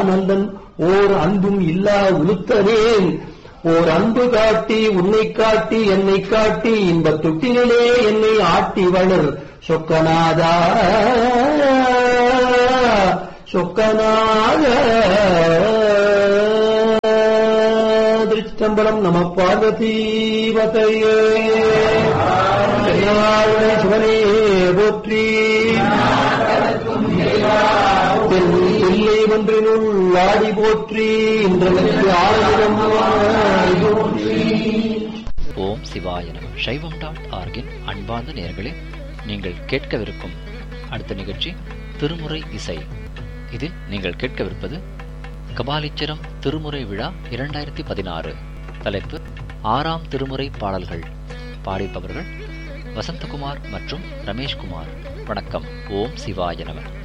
நந்தன் ஓர் அன்பும் இல்லா உளுத்தனேன் ஓர் அன்பு காட்டி உன்னை காட்டி என்னை காட்டி இந்த தொட்டிலே என்னை ஆட்டி வளர் சொக்கநாதா சொக்கநாத திருச்சிற்றம்பலம் நம பார்வதீவதையே சிவனே போற்றி இல்லை ஒன்றினுள் ஆடி போற்றி இன்றனுக்கு ஆயிரம் போற்றி ஓம் சிவாய நம சைவம் டாட் ஆர்கின் அன்பார்ந்த நேயர்களே நீங்கள் கேட்கவிருக்கும் அடுத்த நிகழ்ச்சி திருமுறை இசை இதில் நீங்கள் கேட்கவிருப்பது கபாலீச்சரம் திருமுறை விழா இரண்டாயிரத்தி பதினாறு தலைப்பு ஆறாம் திருமுறை பாடல்கள் பாடிப்பவர்கள் வசந்தகுமார் மற்றும் ரமேஷ்குமார் வணக்கம் ஓம் சிவாய நம